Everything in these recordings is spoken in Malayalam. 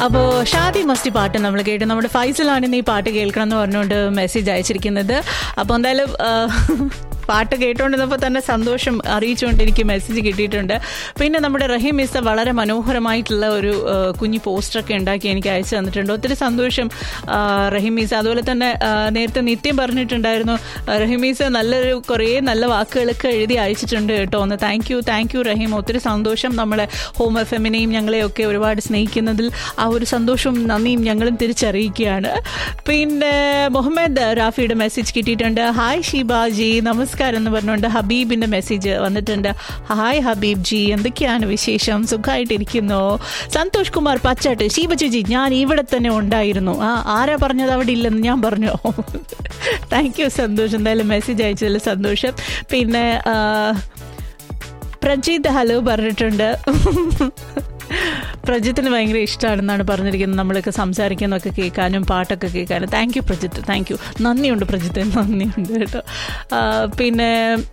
അപ്പോൾ ഷാദി മസ്തി പാട്ട് നമ്മൾ കേട്ടു നമ്മുടെ ഫൈസലാണ് ഇന്ന് ഈ പാട്ട് കേൾക്കണം എന്ന് പറഞ്ഞുകൊണ്ട് മെസ്സേജ് അയച്ചിരിക്കുന്നത് അപ്പോൾ എന്തായാലും ആ, പാട്ട് കേട്ടുകൊണ്ടിരുന്നപ്പോൾ തന്നെ സന്തോഷം അറിയിച്ചുകൊണ്ട് എനിക്ക് മെസ്സേജ് കിട്ടിയിട്ടുണ്ട് പിന്നെ നമ്മുടെ റഹീം മിസ്സ വളരെ മനോഹരമായിട്ടുള്ള ഒരു ആ, കുഞ്ഞു പോസ്റ്ററൊക്കെ ഉണ്ടാക്കി എനിക്ക് അയച്ചു തന്നിട്ടുണ്ട് ഒത്തിരി സന്തോഷം ആ, റഹീം മിസ്സ അതുപോലെ തന്നെ ആ, നേരത്തെ നിത്യം പറഞ്ഞിട്ടുണ്ടായിരുന്നു ആ, റഹീം മിസ്സ നല്ലൊരു കുറേ നല്ല വാക്കുകളൊക്കെ എഴുതി അയച്ചിട്ടുണ്ട് കേട്ടോ ഒന്ന് thank you thank you Rahim ഒത്തിരി സന്തോഷം നമ്മളെ ഹോം എഫ് എമ്മിനെയും ഞങ്ങളെയൊക്കെ ഒരുപാട് സ്നേഹിക്കുന്നതിൽ ആ ഒരു സന്തോഷവും നന്ദിയും ഞങ്ങളും തിരിച്ചറിയിക്കുകയാണ് പിന്നെ മുഹമ്മദ് റാഫിയുടെ മെസ്സേജ് കിട്ടിയിട്ടുണ്ട് ഹായ് ഷീബാജി നമസ്കാരം എന്ന് പറഞ്ഞുകൊണ്ട് ഹബീബിന്റെ മെസ്സേജ് വന്നിട്ടുണ്ട് ഹായ് ഹബീബ് ജി എന്തൊക്കെയാണ് വിശേഷം സുഖമായിട്ടിരിക്കുന്നു സന്തോഷ് കുമാർ പച്ചാട്ട് ഷീബ ചേച്ചി ഞാൻ ഇവിടെ തന്നെ ഉണ്ടായിരുന്നു ആ ആരാ പറഞ്ഞത് അവിടെ ഇല്ലെന്ന് ഞാൻ പറഞ്ഞു താങ്ക് യു സന്തോഷം എന്തായാലും മെസ്സേജ് അയച്ചതിൽ സന്തോഷം പിന്നെ ആ, പ്രജീത് ഹലോ പറഞ്ഞിട്ടുണ്ട് പ്രജിത്തിന് ഭയങ്കര ഇഷ്ടമാണെന്നാണ് പറഞ്ഞിരിക്കുന്നത് നമ്മളൊക്കെ സംസാരിക്കുന്നതൊക്കെ കേൾക്കാനും പാട്ടൊക്കെ കേൾക്കാനും thank you Prajith thank you നന്ദിയുണ്ട് പ്രജിത്ത് നന്ദിയുണ്ട് കേട്ടോ ആ, പിന്നെ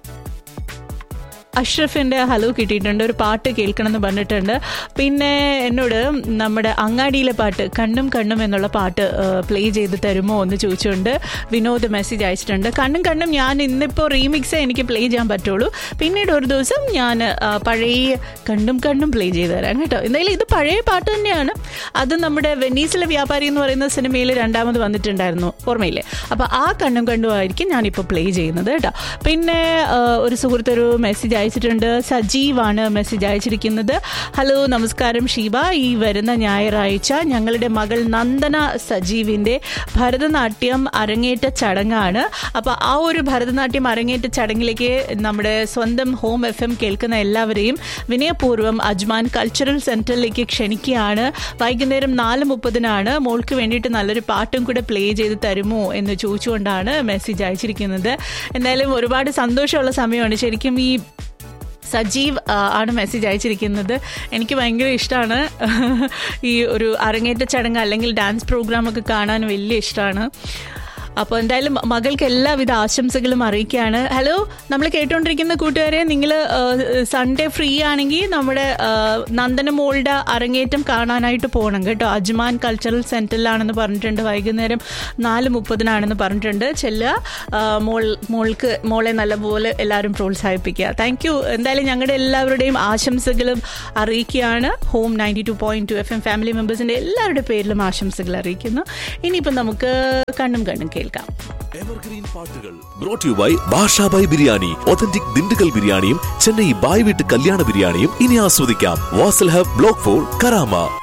അഷ്റഫിൻ്റെ ഹലോ കിട്ടിയിട്ടുണ്ട് ഒരു പാട്ട് കേൾക്കണം എന്ന് പറഞ്ഞിട്ടുണ്ട് പിന്നെ എന്നോട് നമ്മുടെ അങ്ങാടിയിലെ പാട്ട് കണ്ണും കണ്ണും എന്നുള്ള പാട്ട് പ്ലേ ചെയ്ത് തരുമോ എന്ന് ചോദിച്ചുകൊണ്ട് വിനോദ് മെസ്സേജ് അയച്ചിട്ടുണ്ട് കണ്ണും കണ്ണും ഞാൻ ഇന്നിപ്പോൾ റീമിക്സേ എനിക്ക് പ്ലേ ചെയ്യാൻ പറ്റുള്ളൂ പിന്നീട് ഒരു ദിവസം ഞാൻ ആ, പഴയ കണ്ണും കണ്ണും പ്ലേ ചെയ്ത് തരാം കേട്ടോ എന്തായാലും ഇത് പഴയ പാട്ട് തന്നെയാണ് അത് നമ്മുടെ വെനീസിലെ വ്യാപാരി എന്ന് പറയുന്ന സിനിമയിൽ രണ്ടാമത് വന്നിട്ടുണ്ടായിരുന്നു ഓർമ്മയില്ലേ അപ്പോൾ ആ കണ്ണും കണ്ണും ആയിരിക്കും ഞാനിപ്പോൾ പ്ലേ ചെയ്യുന്നത് കേട്ടോ പിന്നെ ആ, ഒരു സുഹൃത്ത് ഒരു മെസ്സേജ് അയച്ചിട്ടുണ്ട് സജീവാണ് മെസ്സേജ് അയച്ചിരിക്കുന്നത് ഹലോ നമസ്കാരം ഷീബ ഈ വരുന്ന ഞായറാഴ്ച ഞങ്ങളുടെ മകൾ നന്ദന സജീവിൻ്റെ ഭരതനാട്യം അരങ്ങേറ്റ ചടങ്ങാണ് അപ്പോൾ ആ ഒരു ഭരതനാട്യം അരങ്ങേറ്റ ചടങ്ങിലേക്ക് നമ്മുടെ സ്വന്തം ഹോം എഫ് എം കേൾക്കുന്ന എല്ലാവരെയും വിനയപൂർവ്വം അജ്മാൻ കൾച്ചറൽ സെൻറ്ററിലേക്ക് ക്ഷണിക്കുകയാണ് വൈകുന്നേരം നാല് മുപ്പതിനാണ് മോൾക്ക് വേണ്ടിയിട്ട് നല്ലൊരു പാട്ടും കൂടെ പ്ലേ ചെയ്ത് തരുമോ എന്ന് ചോദിച്ചുകൊണ്ടാണ് മെസ്സേജ് അയച്ചിരിക്കുന്നത് എന്തായാലും ഒരുപാട് സന്തോഷമുള്ള സമയമാണ് ശരിക്കും ഈ സജീവ് ആ, ആണ് മെസ്സേജ് അയച്ചിരിക്കുന്നത് എനിക്ക് ഭയങ്കര ഇഷ്ടമാണ് ഈ ഒരു അരങ്ങേറ്റ ചടങ്ങ് അല്ലെങ്കിൽ ഡാൻസ് പ്രോഗ്രാം ഒക്കെ കാണാൻ വലിയ ഇഷ്ടമാണ് അപ്പോൾ എന്തായാലും മകൾക്ക് എല്ലാവിധ ആശംസകളും അറിയിക്കുകയാണ് ഹലോ നമ്മൾ കേട്ടുകൊണ്ടിരിക്കുന്ന കൂട്ടുകാരെ നിങ്ങൾ സൺഡേ ഫ്രീ ആണെങ്കിൽ നമ്മുടെ ആ, നന്ദന മോളുടെ അരങ്ങേറ്റം കാണാനായിട്ട് പോകണം കേട്ടോ അജ്മാൻ കൾച്ചറൽ സെൻറ്ററിലാണെന്ന് പറഞ്ഞിട്ടുണ്ട് വൈകുന്നേരം നാല് മുപ്പതിനാണെന്ന് പറഞ്ഞിട്ടുണ്ട് ചെല്ലുക ആ, മോൾ മോൾക്ക് മോളെ നല്ലപോലെ എല്ലാവരും പ്രോത്സാഹിപ്പിക്കുക താങ്ക് യു എന്തായാലും ഞങ്ങളുടെ എല്ലാവരുടെയും ആശംസകളും അറിയിക്കുകയാണ് home ninety two point two F M family മെമ്പേഴ്സിൻ്റെ എല്ലാവരുടെ പേരിലും ആശംസകൾ അറിയിക്കുന്നു ഇനിയിപ്പം നമുക്ക് കണ്ണും കണ്ണും കേൾക്കാം എവർഗ്രീൻ പാട്ടുകൾ brought you by Bashabhai biryani authentic Dindigul ബിരിയാണിയും ചെന്നൈ ബായ് വീട്ട് കല്യാണ ബിരിയാണിയും ഇനി ആസ്വദിക്കാം Wasl hub block four Karama